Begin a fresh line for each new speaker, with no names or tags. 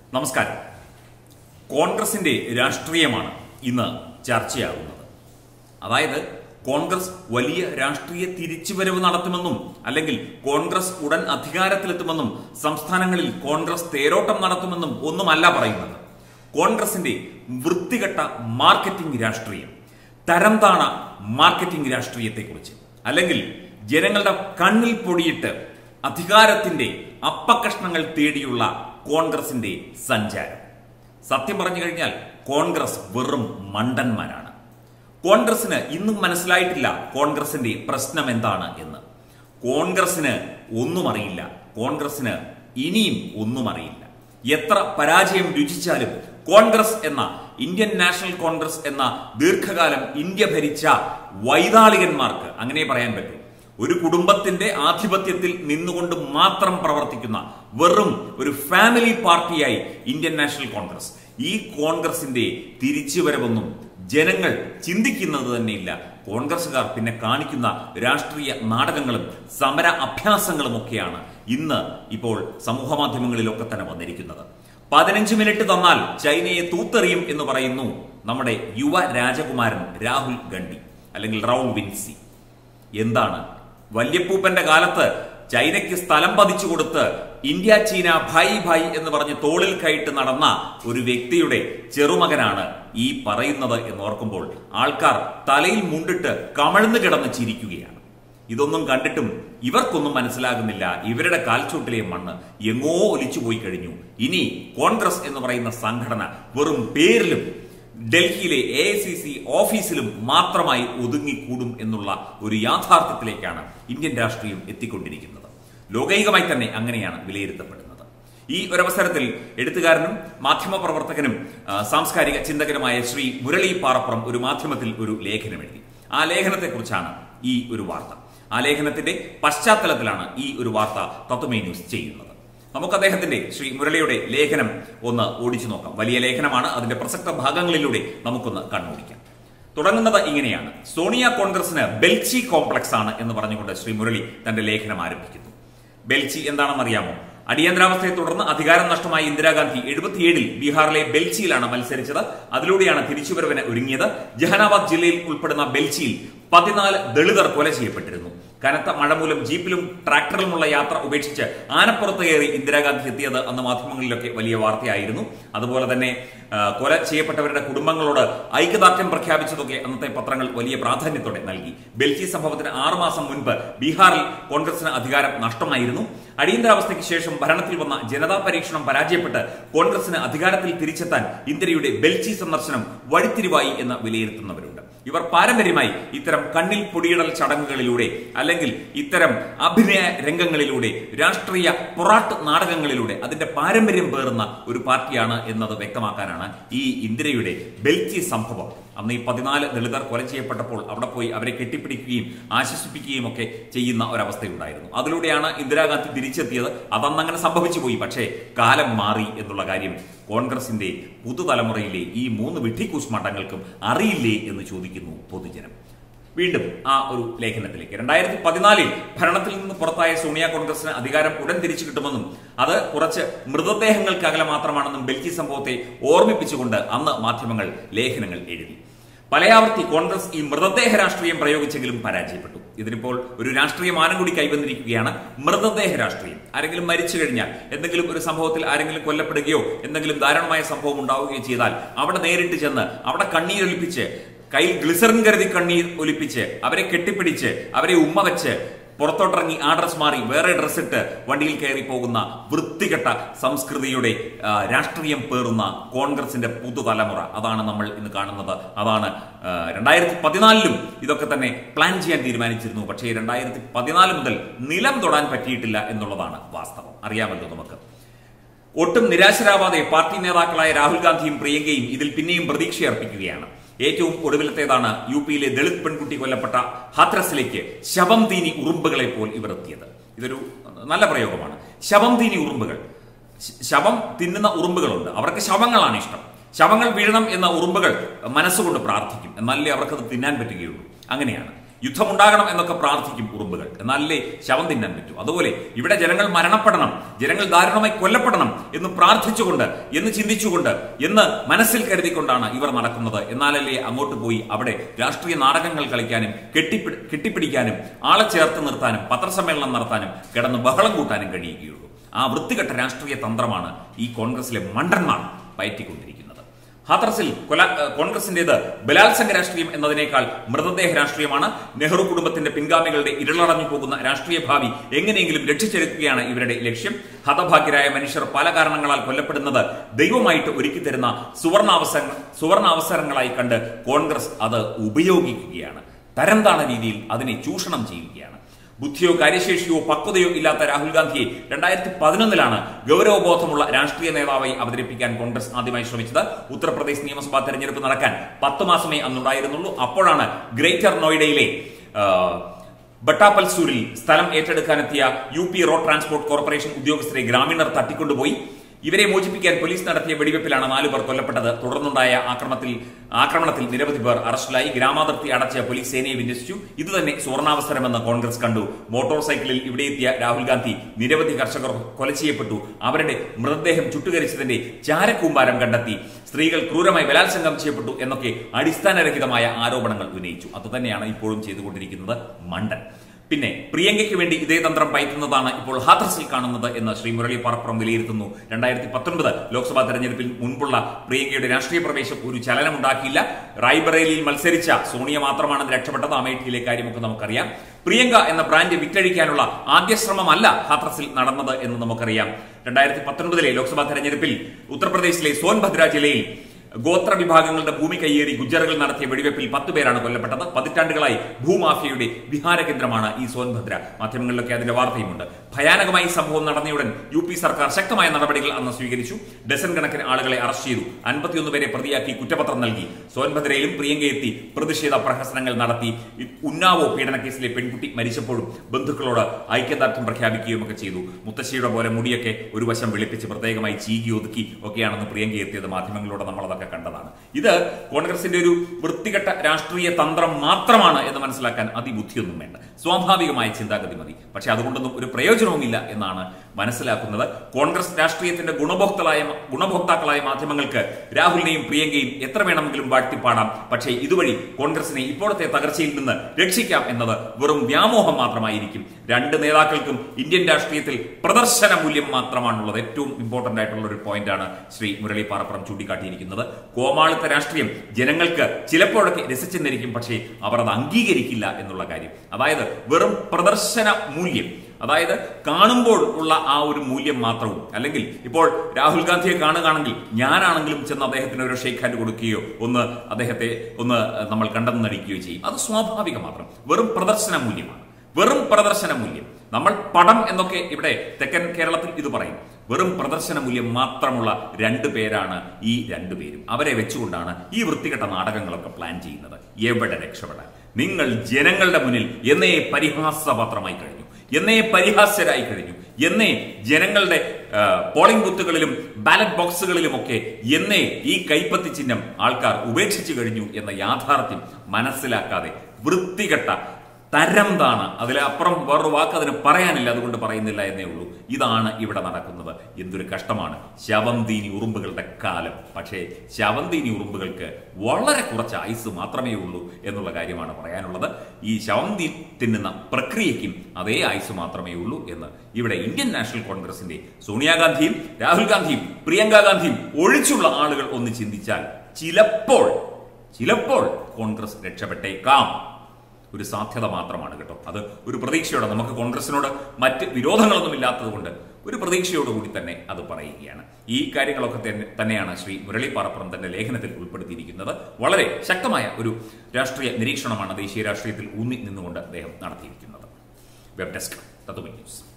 നമസ്കാരം കോൺഗ്രസിന്റെ രാഷ്ട്രീയമാണ് ഇന്ന് ചർച്ചയാകുന്നത് അതായത് കോൺഗ്രസ് വലിയ രാഷ്ട്രീയ തിരിച്ചുവരവ് നടത്തുമെന്നും അല്ലെങ്കിൽ കോൺഗ്രസ് ഉടൻ അധികാരത്തിലെത്തുമെന്നും സംസ്ഥാനങ്ങളിൽ കോൺഗ്രസ് തേരോട്ടം നടത്തുമെന്നും ഒന്നുമല്ല പറയുന്നത് കോൺഗ്രസിന്റെ വൃത്തികെട്ട മാർക്കറ്റിംഗ് രാഷ്ട്രീയം തരംതാണ മാർക്കറ്റിംഗ് രാഷ്ട്രീയത്തെക്കുറിച്ച് അല്ലെങ്കിൽ ജനങ്ങളുടെ കണ്ണിൽ പൊടിയിട്ട് അധികാരത്തിന്റെ അപ്പകഷ്ണങ്ങൾ തേടിയുള്ള കോൺഗ്രസിന്റെ സഞ്ചാരം സത്യം പറഞ്ഞു കഴിഞ്ഞാൽ കോൺഗ്രസ് വെറും മണ്ടന്മാരാണ് കോൺഗ്രസിന് ഇന്നും മനസ്സിലായിട്ടില്ല കോൺഗ്രസിന്റെ പ്രശ്നം എന്താണ് എന്ന് കോൺഗ്രസിന് ഒന്നും അറിയില്ല കോൺഗ്രസിന് ഇനിയും ഒന്നും അറിയില്ല എത്ര പരാജയം രുചിച്ചാലും കോൺഗ്രസ് എന്ന ഇന്ത്യൻ നാഷണൽ കോൺഗ്രസ് എന്ന ദീർഘകാലം ഇന്ത്യ ഭരിച്ച വൈതാളികന്മാർക്ക് അങ്ങനെ പറയാൻ പറ്റും ഒരു കുടുംബത്തിന്റെ ആധിപത്യത്തിൽ നിന്നുകൊണ്ട് മാത്രം പ്രവർത്തിക്കുന്ന വെറും ഒരു ഫാമിലി പാർട്ടിയായി ഇന്ത്യൻ നാഷണൽ കോൺഗ്രസ് ഈ കോൺഗ്രസിന്റെ തിരിച്ചുവരവൊന്നും ജനങ്ങൾ ചിന്തിക്കുന്നത് തന്നെയില്ല കോൺഗ്രസുകാർ പിന്നെ കാണിക്കുന്ന രാഷ്ട്രീയ നാടകങ്ങളും സമര അഭ്യാസങ്ങളും ഒക്കെയാണ് ഇന്ന് ഇപ്പോൾ സമൂഹ മാധ്യമങ്ങളിലൊക്കെ തന്നെ വന്നിരിക്കുന്നത് പതിനഞ്ച് മിനിറ്റ് തന്നാൽ ചൈനയെ തൂത്തെറിയും എന്ന് പറയുന്നു നമ്മുടെ യുവ രാജകുമാരൻ രാഹുൽ ഗാന്ധി അല്ലെങ്കിൽ റൗൾ വിൻസി എന്താണ് വല്യപ്പൂപ്പന്റെ കാലത്ത് ചൈനയ്ക്ക് സ്ഥലം പതിച്ചു കൊടുത്ത് ഇന്ത്യ ചീന ഭായ് ഭായ് എന്ന് പറഞ്ഞ് തോളിൽ കയറ്റ് നടന്ന ഒരു വ്യക്തിയുടെ ചെറുമകനാണ് ഈ പറയുന്നത് എന്നോർക്കുമ്പോൾ ആൾക്കാർ തലയിൽ മുണ്ടിട്ട് കമഴ്ന്നു കിടന്ന് ചിരിക്കുകയാണ് ഇതൊന്നും കണ്ടിട്ടും ഇവർക്കൊന്നും മനസ്സിലാകുന്നില്ല ഇവരുടെ കാൽച്ചൂട്ടിലെ മണ്ണ് എങ്ങോ ഒലിച്ചു പോയി കഴിഞ്ഞു ഇനി കോൺഗ്രസ് എന്ന് പറയുന്ന സംഘടന വെറും പേരിലും ഡൽഹിയിലെ എ ഐ സി സി ഓഫീസിലും മാത്രമായി ഒതുങ്ങിക്കൂടും എന്നുള്ള ഒരു യാഥാർത്ഥ്യത്തിലേക്കാണ് ഇന്ത്യൻ രാഷ്ട്രീയം എത്തിക്കൊണ്ടിരിക്കുന്നത് ലോകൈകമായി തന്നെ അങ്ങനെയാണ് വിലയിരുത്തപ്പെടുന്നത് ഈ ഒരവസരത്തിൽ എഴുത്തുകാരനും മാധ്യമപ്രവർത്തകനും ആ, സാംസ്കാരിക ചിന്തകനുമായ ശ്രീ മുരളി പാറപ്പുറം ഒരു മാധ്യമത്തിൽ ഒരു ലേഖനം എഴുതി ആ ലേഖനത്തെക്കുറിച്ചാണ് ഈ ഒരു വാർത്ത ആ ലേഖനത്തിന്റെ പശ്ചാത്തലത്തിലാണ് ഈ ഒരു വാർത്ത തത്വമേ ന്യൂസ് ചെയ്യുന്നത് നമുക്ക് അദ്ദേഹത്തിന്റെ ശ്രീ മുരളിയുടെ ലേഖനം ഒന്ന് ഓടിച്ചു നോക്കാം വലിയ ലേഖനമാണ് അതിന്റെ പ്രസക്ത ഭാഗങ്ങളിലൂടെ നമുക്കൊന്ന് കണ്ണോടിക്കാം തുടങ്ങുന്നത് ഇങ്ങനെയാണ് സോണിയ കോൺഗ്രസിന് ബെൽച്ചി കോംപ്ലക്സ് ആണ് എന്ന് പറഞ്ഞുകൊണ്ട് ശ്രീ മുരളി തന്റെ ലേഖനം ആരംഭിക്കുന്നു ബെൽച്ചി എന്താണെന്ന് അറിയാമോ അടിയന്തരാവസ്ഥയെ തുടർന്ന് അധികാരം നഷ്ടമായ ഇന്ദിരാഗാന്ധി എഴുപത്തിയേഴിൽ ബീഹാറിലെ ബെൽച്ചിയിലാണ് മത്സരിച്ചത് അതിലൂടെയാണ് തിരിച്ചുവരവിന് ഒരുങ്ങിയത് ജഹാനാബാദ് ജില്ലയിൽ ഉൾപ്പെടുന്ന ബെൽച്ചിയിൽ പതിനാല് ദളിതർ കൊല ചെയ്യപ്പെട്ടിരുന്നു കനത്ത മഴ മൂലം ജീപ്പിലും ട്രാക്ടറിലുമുള്ള യാത്ര ഉപേക്ഷിച്ച് ആനപ്പുറത്ത് കയറി ഇന്ദിരാഗാന്ധി എത്തിയത് അന്ന് മാധ്യമങ്ങളിലൊക്കെ വലിയ വാർത്തയായിരുന്നു അതുപോലെ തന്നെ ആ, കൊല ചെയ്യപ്പെട്ടവരുടെ കുടുംബങ്ങളോട് ഐക്യദാർഢ്യം പ്രഖ്യാപിച്ചതൊക്കെ അന്നത്തെ പത്രങ്ങൾ വലിയ പ്രാധാന്യത്തോടെ നൽകി ബെൽച്ചി സംഭവത്തിന് ആറുമാസം മുൻപ് ബീഹാറിൽ കോൺഗ്രസിന് അധികാരം നഷ്ടമായിരുന്നു അടിയന്തരാവസ്ഥയ്ക്ക് ശേഷം ഭരണത്തിൽ വന്ന ജനതാ പരീക്ഷണം പരാജയപ്പെട്ട് കോൺഗ്രസിന് അധികാരത്തിൽ തിരിച്ചെത്താൻ ഇന്ദിരയുടെ ബെൽച്ചി സന്ദർശനം വഴിത്തിരിവായി എന്ന് വിലയിരുത്തുന്നവരുണ്ട് ഇവർ പാരമ്പര്യമായി ഇത്തരം കണ്ണിൽ പൊടിയിടൽ ചടങ്ങുകളിലൂടെ അല്ലെങ്കിൽ ഇത്തരം അഭിനയ രംഗങ്ങളിലൂടെ രാഷ്ട്രീയ പൊറാട്ട് നാടകങ്ങളിലൂടെ അതിന്റെ പാരമ്പര്യം പേറുന്ന ഒരു പാർട്ടിയാണ് എന്നത് വ്യക്തമാക്കാനാണ് ഈ ഇന്ദിരയുടെ ബെൽച്ചി സംഭവം അന്ന് ഈ പതിനാല് ദളിതർ കൊല ചെയ്യപ്പെട്ടപ്പോൾ അവിടെ പോയി അവരെ കെട്ടിപ്പിടിക്കുകയും ആശ്വസിപ്പിക്കുകയും ഒക്കെ ചെയ്യുന്ന ഒരവസ്ഥയുണ്ടായിരുന്നു അതിലൂടെയാണ് ഇന്ദിരാഗാന്ധി തിരിച്ചെത്തിയത് അതന്ന് അങ്ങനെ സംഭവിച്ചു പോയി പക്ഷേ കാലം മാറി എന്നുള്ള കാര്യം കോൺഗ്രസിന്റെ പുതുതലമുറയിലെ ഈ മൂന്ന് വിഡ്ഢിക്കൂശ്മണ്ഡങ്ങൾക്കും അറിയില്ലേ എന്ന് ചോദിക്കുന്നു പൊതുജനം വീണ്ടും ആ ഒരു ലേഖനത്തിലേക്ക് രണ്ടായിരത്തി പതിനാലിൽ ഭരണത്തിൽ നിന്ന് പുറത്തായ സോണിയ കോൺഗ്രസിന് അധികാരം ഉടൻ തിരിച്ചു കിട്ടുമെന്നും അത് കുറച്ച് മൃതദേഹങ്ങൾക്ക് അകലെ മാത്രമാണെന്നും ബെൽക്കി സംഭവത്തെ ഓർമ്മിപ്പിച്ചുകൊണ്ട് അന്ന് മാധ്യമങ്ങൾ ലേഖനങ്ങൾ എഴുതി പലയാവർത്തി കോൺഗ്രസ് ഈ മൃതദേഹ രാഷ്ട്രീയം പ്രയോഗിച്ചെങ്കിലും പരാജയപ്പെട്ടു ഇതിനിപ്പോൾ ഒരു രാഷ്ട്രീയ മാനം കൂടി കൈവന്നിരിക്കുകയാണ് മൃതദേഹ രാഷ്ട്രീയം ആരെങ്കിലും മരിച്ചു കഴിഞ്ഞാൽ എന്തെങ്കിലും ഒരു സംഭവത്തിൽ ആരെങ്കിലും കൊല്ലപ്പെടുകയോ എന്തെങ്കിലും ദാരുണമായ സംഭവം ഉണ്ടാവുകയോ ചെയ്താൽ അവിടെ നേരിട്ട് ചെന്ന് അവിടെ കണ്ണീരൊലിപ്പിച്ച് കയ്യിൽ ഗ്ലിസറിൻ കരുതി കണ്ണീർ ഒലിപ്പിച്ച് അവരെ കെട്ടിപ്പിടിച്ച് അവരെ ഉമ്മ വെച്ച് പുറത്തോട്ടിറങ്ങി ആ ഡ്രസ് മാറി വേറെ ഡ്രസ് ഇട്ട് വണ്ടിയിൽ കയറി പോകുന്ന വൃത്തികെട്ട സംസ്കൃതിയുടെ ആ, രാഷ്ട്രീയം പേറുന്ന കോൺഗ്രസിന്റെ പുതുതലമുറ അതാണ് നമ്മൾ ഇന്ന് കാണുന്നത് അതാണ് ആ, രണ്ടായിരത്തി പതിനാലിലും ഇതൊക്കെ തന്നെ പ്ലാൻ ചെയ്യാൻ തീരുമാനിച്ചിരുന്നു പക്ഷേ രണ്ടായിരത്തി പതിനാല് മുതൽ നിലം തൊടാൻ പറ്റിയിട്ടില്ല എന്നുള്ളതാണ് വാസ്തവം അറിയാമല്ലോ നമുക്ക് ഒട്ടും നിരാശരാവാതെ പാർട്ടി നേതാക്കളായ രാഹുൽ ഗാന്ധിയും പ്രിയങ്കയും ഇതിൽ പിന്നെയും പ്രതീക്ഷയർപ്പിക്കുകയാണ് ഏറ്റവും ഒടുവിലത്തേതാണ് യു പിയിലെ ദളിത് പെൺകുട്ടി കൊല്ലപ്പെട്ട ഹാത്രസിലേക്ക് ശവം തീനി ഉറുമ്പുകളെ പോൽ ഇവർ എത്തിയത് ഇതൊരു നല്ല പ്രയോഗമാണ് ശവം തീനി ഉറുമ്പുകൾ ശ- ശവം തിന്നുന്ന ഉറുമ്പുകളുണ്ട് അവർക്ക് ശവങ്ങളാണ് ഇഷ്ടം ശവങ്ങൾ വീഴണം എന്ന ഉറുമ്പുകൾ മനസ്സുകൊണ്ട് പ്രാർത്ഥിക്കും എന്നാലേ അവർക്കത് തിന്നാൻ പറ്റുകയുള്ളൂ അങ്ങനെയാണ് യുദ്ധമുണ്ടാകണം എന്നൊക്കെ പ്രാർത്ഥിക്കും ഉറുമ്പുകൾ എന്നാലല്ലേ ശവം തിന്നാൻ പറ്റൂ അതുപോലെ ഇവിടെ ജനങ്ങൾ മരണപ്പെടണം ജനങ്ങൾ ദാരുണമായി കൊല്ലപ്പെടണം എന്ന് പ്രാർത്ഥിച്ചുകൊണ്ട് എന്ന് ചിന്തിച്ചുകൊണ്ട് എന്ന് മനസ്സിൽ കരുതിക്കൊണ്ടാണ് ഇവർ നടക്കുന്നത് എന്നാലല്ലേ അങ്ങോട്ട് പോയി അവിടെ രാഷ്ട്രീയ നാടകങ്ങൾ കളിക്കാനും കെട്ടിപ്പി കെട്ടിപ്പിടിക്കാനും ആളെ ചേർത്ത് നിർത്താനും പത്രസമ്മേളനം നടത്താനും കിടന്ന് ബഹളം കൂട്ടാനും കഴിയുകയുള്ളൂ ആ വൃത്തികെട്ട രാഷ്ട്രീയ തന്ത്രമാണ് ഈ കോൺഗ്രസിലെ മണ്ടന്മാർ പയറ്റിക്കൊണ്ടിരിക്കുന്നത് ഹാത്രസിൽ കൊല ഏഹ് കോൺഗ്രസിന്റേത് ബലാത്സംഗ രാഷ്ട്രീയം എന്നതിനേക്കാൾ മൃതദേഹ രാഷ്ട്രീയമാണ് നെഹ്റു കുടുംബത്തിന്റെ പിൻഗാമികളുടെ ഇരുളടഞ്ഞു പോകുന്ന രാഷ്ട്രീയ ഭാവി എങ്ങനെയെങ്കിലും രക്ഷിച്ചെടുക്കുകയാണ് ഇവരുടെ ലക്ഷ്യം ഹതഭാഗ്യരായ മനുഷ്യർ പല കാരണങ്ങളാൽ കൊല്ലപ്പെടുന്നത് ദൈവമായിട്ട് ഒരുക്കി തരുന്ന സുവർണാവസര സുവർണാവസരങ്ങളായി കണ്ട് കോൺഗ്രസ് അത് ഉപയോഗിക്കുകയാണ് തരംതാണ രീതിയിൽ അതിനെ ചൂഷണം ചെയ്യുകയാണ് ബുദ്ധിയോ കാര്യശേഷിയോ പക്വതയോ ഇല്ലാത്ത രാഹുൽ ഗാന്ധിയെ രണ്ടായിരത്തി പതിനൊന്നിലാണ് ഗൗരവബോധമുള്ള രാഷ്ട്രീയ നേതാവായി അവതരിപ്പിക്കാൻ കോൺഗ്രസ് ആദ്യമായി ശ്രമിച്ചത് ഉത്തർപ്രദേശ് നിയമസഭാ തെരഞ്ഞെടുപ്പ് നടക്കാൻ പത്ത് മാസമേ അന്നുണ്ടായിരുന്നുള്ളൂ അപ്പോഴാണ് ഗ്രേറ്റർ നോയിഡയിലെ ആ, ബട്ടാപൽസൂരിൽ സ്ഥലം ഏറ്റെടുക്കാനെത്തിയ U P road transport corporation ഉദ്യോഗസ്ഥരെ ഗ്രാമീണർ തട്ടിക്കൊണ്ടുപോയി ഇവരെ മോചിപ്പിക്കാൻ പോലീസ് നടത്തിയ വെടിവെപ്പിലാണ് നാലു പേർ കൊല്ലപ്പെട്ടത് തുടർന്നുണ്ടായ ആക്രമണത്തിൽ ആക്രമണത്തിൽ നിരവധി പേർ അറസ്റ്റിലായി ഗ്രാമാതിർത്തി അടച്ച പോലീസ് സേനയെ വിന്യസിച്ചു ഇതുതന്നെ സുവർണാവസരമെന്ന് കോൺഗ്രസ് കണ്ടു മോട്ടോർ സൈക്കിളിൽ ഇവിടെ എത്തിയ രാഹുൽ ഗാന്ധി നിരവധി കർഷകർ കൊല ചെയ്യപ്പെട്ടു അവരുടെ മൃതദേഹം ചുട്ടുകരിച്ചതിന്റെ ചാരക്കൂമ്പാരം കണ്ടെത്തി സ്ത്രീകൾ ക്രൂരമായി ബലാത്സംഗം ചെയ്യപ്പെട്ടു എന്നൊക്കെ അടിസ്ഥാനരഹിതമായ ആരോപണങ്ങൾ ഉന്നയിച്ചു അതുതന്നെയാണ് ഇപ്പോഴും ചെയ്തുകൊണ്ടിരിക്കുന്നത് മണ്ടൻ പിന്നെ പ്രിയങ്കയ്ക്ക് വേണ്ടി ഇതേ തന്ത്രം പയറ്റുന്നതാണ് ഇപ്പോൾ ഹാത്രസിൽ കാണുന്നത് എന്ന് ശ്രീ മുരളി പാറപ്പുറം വിലയിരുത്തുന്നു രണ്ടായിരത്തി പത്തൊൻപത് ലോക്സഭാ തെരഞ്ഞെടുപ്പിൽ മുൻപുള്ള പ്രിയങ്കയുടെ രാഷ്ട്രീയ പ്രവേശം ഒരു ചലനമുണ്ടാക്കിയില്ല റായ്ബറേലിയിൽ മത്സരിച്ച സോണിയ മാത്രമാണ് രക്ഷപ്പെട്ടത് അമേഠിയിലെ കാര്യമൊക്കെ നമുക്കറിയാം പ്രിയങ്ക എന്ന ബ്രാൻഡ് വിറ്റഴിക്കാനുള്ള ആദ്യ ശ്രമമല്ല ഹാത്രസിൽ നടന്നത് എന്ന് നമുക്കറിയാം രണ്ടായിരത്തി പത്തൊൻപതിലെ ലോക്സഭാ തെരഞ്ഞെടുപ്പിൽ ഉത്തർപ്രദേശിലെ സോൻഭദ്ര ജില്ലയിൽ ഗോത്ര വിഭാഗങ്ങളുടെ ഭൂമി കയ്യേറി ഗുജ്ജറുകൾ നടത്തിയ വെടിവെപ്പിൽ പത്ത് പേരാണ് കൊല്ലപ്പെട്ടത് പതിറ്റാണ്ടുകളായി ഭൂമാഫിയയുടെ വിഹാര കേന്ദ്രമാണ് ഈ സോൻഭദ്ര മാധ്യമങ്ങളിലൊക്കെ അതിന്റെ വാർത്തയുമുണ്ട് ഭയാനകമായി ഈ സംഭവം നടന്നയുടൻ യു പി സർക്കാർ ശക്തമായ നടപടികൾ അന്ന് സ്വീകരിച്ചു ഡസൻ കണക്കിന് ആളുകളെ അറസ്റ്റ് ചെയ്തു അൻപത്തിയൊന്ന് പേരെ പ്രതിയാക്കി കുറ്റപത്രം നൽകി സോൻഭദ്രയിലും പ്രിയങ്ക എത്തി പ്രതിഷേധ പ്രഹസനങ്ങൾ നടത്തി ഉന്നാവോ പീഡനക്കേസിലെ പെൺകുട്ടി മരിച്ചപ്പോഴും ബന്ധുക്കളോട് ഐക്യദാർഢ്യം പ്രഖ്യാപിക്കുകയും ഒക്കെ ചെയ്തു മുത്തശ്ശിയുടെ പോലെ മുടിയൊക്കെ ഒരു വശം വെളുപ്പിച്ച് പ്രത്യേകമായി ചീകി ഒതുക്കി ഒക്കെയാണെന്ന് പ്രിയങ്ക എത്തിയത് മാധ്യമങ്ങളിലൂടെ നമ്മൾ അതൊക്കെ കണ്ടതാണ് ഇത് കോൺഗ്രസിന്റെ ഒരു വൃത്തികെട്ട രാഷ്ട്രീയ തന്ത്രം മാത്രമാണ് എന്ന് മനസ്സിലാക്കാൻ അതിബുദ്ധിയൊന്നും വേണ്ട സ്വാഭാവികമായ ചിന്താഗതി മതി പക്ഷെ അതുകൊണ്ടൊന്നും ഒരു പ്രയോജനവുമില്ല എന്നാണ് മനസ്സിലാക്കുന്നത് കോൺഗ്രസ് രാഷ്ട്രീയത്തിന്റെ ഗുണഭോക്താക്കളായ ഗുണഭോക്താക്കളായ മാധ്യമങ്ങൾക്ക് രാഹുലിനെയും പ്രിയങ്കയും എത്ര വേണമെങ്കിലും വാഴ്ത്തിപ്പാടാം പക്ഷേ ഇതുവഴി കോൺഗ്രസിനെ ഇപ്പോഴത്തെ തകർച്ചയിൽ നിന്ന് രക്ഷിക്കാം എന്നത് വെറും വ്യാമോഹം മാത്രമായിരിക്കും രണ്ട് നേതാക്കൾക്കും ഇന്ത്യൻ രാഷ്ട്രീയത്തിൽ പ്രദർശന മൂല്യം മാത്രമാണുള്ളത് ഏറ്റവും ഇമ്പോർട്ടന്റ് ആയിട്ടുള്ള ഒരു പോയിന്റാണ് ശ്രീ മുരളി പാറപ്പുറം ചൂണ്ടിക്കാട്ടിയിരിക്കുന്നത് കോമാളിത്ത രാഷ്ട്രീയം ജനങ്ങൾക്ക് ചിലപ്പോഴൊക്കെ രസിച്ചെന്നിരിക്കും പക്ഷേ അവർ അത് അംഗീകരിക്കില്ല എന്നുള്ള കാര്യം അതായത് വെറും പ്രദർശന മൂല്യം അതായത് കാണുമ്പോൾ ഉള്ള ആ ഒരു മൂല്യം മാത്രവും അല്ലെങ്കിൽ ഇപ്പോൾ രാഹുൽ ഗാന്ധിയെ കാണുകയാണെങ്കിൽ ഞാനാണെങ്കിലും ചെന്ന് അദ്ദേഹത്തിന് ഒരു ഷേക്ക് ഹാൻഡ് കൊടുക്കുകയോ ഒന്ന് അദ്ദേഹത്തെ ഒന്ന് നമ്മൾ കണ്ടെന്ന് നടിക്കുകയോ ചെയ്യും അത് സ്വാഭാവികം മാത്രം വെറും പ്രദർശന മൂല്യമാണ് വെറും പ്രദർശന മൂല്യം നമ്മൾ പടം എന്നൊക്കെ ഇവിടെ തെക്കൻ കേരളത്തിൽ ഇത് പറയും വെറും പ്രദർശന മൂല്യം മാത്രമുള്ള രണ്ടു പേരാണ് ഈ രണ്ടു പേരും അവരെ വെച്ചുകൊണ്ടാണ് ഈ വൃത്തികെട്ട നാടകങ്ങളൊക്കെ പ്ലാൻ ചെയ്യുന്നത് എവിടെ രക്ഷപ്പെടാൻ നിങ്ങൾ ജനങ്ങളുടെ മുന്നിൽ എന്നേ പരിഹാസപാത്രമായി കഴിഞ്ഞു എന്നേ പരിഹാസ്യരായി കഴിഞ്ഞു എന്നേ ജനങ്ങളുടെ ആ, പോളിംഗ് ബൂത്തുകളിലും ബാലറ്റ് ബോക്സുകളിലുമൊക്കെ എന്നേ ഈ കൈപ്പത്തി ചിഹ്നം ആൾക്കാർ ഉപേക്ഷിച്ചു കഴിഞ്ഞു എന്ന യാഥാർത്ഥ്യം മനസ്സിലാക്കാതെ വൃത്തികെട്ട തരംതാണ് അതിലപ്പുറം വേറൊരു വാക്ക് അതിന് പറയാനില്ല അതുകൊണ്ട് പറയുന്നില്ല എന്നേ ഉള്ളൂ ഇതാണ് ഇവിടെ നടക്കുന്നത് എന്തൊരു കഷ്ടമാണ് ശവന്തീനി ഉറുമ്പുകളുടെ കാലം പക്ഷേ ശവന്തീനി ഉറുമ്പുകൾക്ക് വളരെ കുറച്ച് ആയുസ് മാത്രമേ ഉള്ളൂ എന്നുള്ള കാര്യമാണ് പറയാനുള്ളത് ഈ ശവന്തി തിന്നുന്ന പ്രക്രിയയ്ക്കും അതേ ആയുസ് മാത്രമേ ഉള്ളൂ എന്ന് ഇവിടെ ഇന്ത്യൻ നാഷണൽ കോൺഗ്രസിന്റെ സോണിയാഗാന്ധിയും രാഹുൽ ഗാന്ധിയും പ്രിയങ്ക ഗാന്ധിയും ഒഴിച്ചുള്ള ആളുകൾ ഒന്ന് ചിന്തിച്ചാൽ ചിലപ്പോൾ ചിലപ്പോൾ കോൺഗ്രസ് രക്ഷപ്പെട്ടേക്കാം ഒരു സാധ്യത മാത്രമാണ് കേട്ടോ അത് ഒരു പ്രതീക്ഷയോടെ നമുക്ക് കോൺഗ്രസിനോട് മറ്റ് വിരോധങ്ങളൊന്നും ഇല്ലാത്തത് കൊണ്ട് ഒരു പ്രതീക്ഷയോടുകൂടി തന്നെ അത് പറയുകയാണ് ഈ കാര്യങ്ങളൊക്കെ തന്നെ തന്നെയാണ് ശ്രീ മുരളി പാറപ്പുറം തന്റെ ലേഖനത്തിൽ ഉൾപ്പെടുത്തിയിരിക്കുന്നത് വളരെ ശക്തമായ ഒരു രാഷ്ട്രീയ നിരീക്ഷണമാണ് ദേശീയ രാഷ്ട്രീയത്തിൽ ഊന്നി നിന്നുകൊണ്ട് അദ്ദേഹം നടത്തിയിരിക്കുന്നത് വെബ് ഡെസ്ക് തത്വമി ന്യൂസ്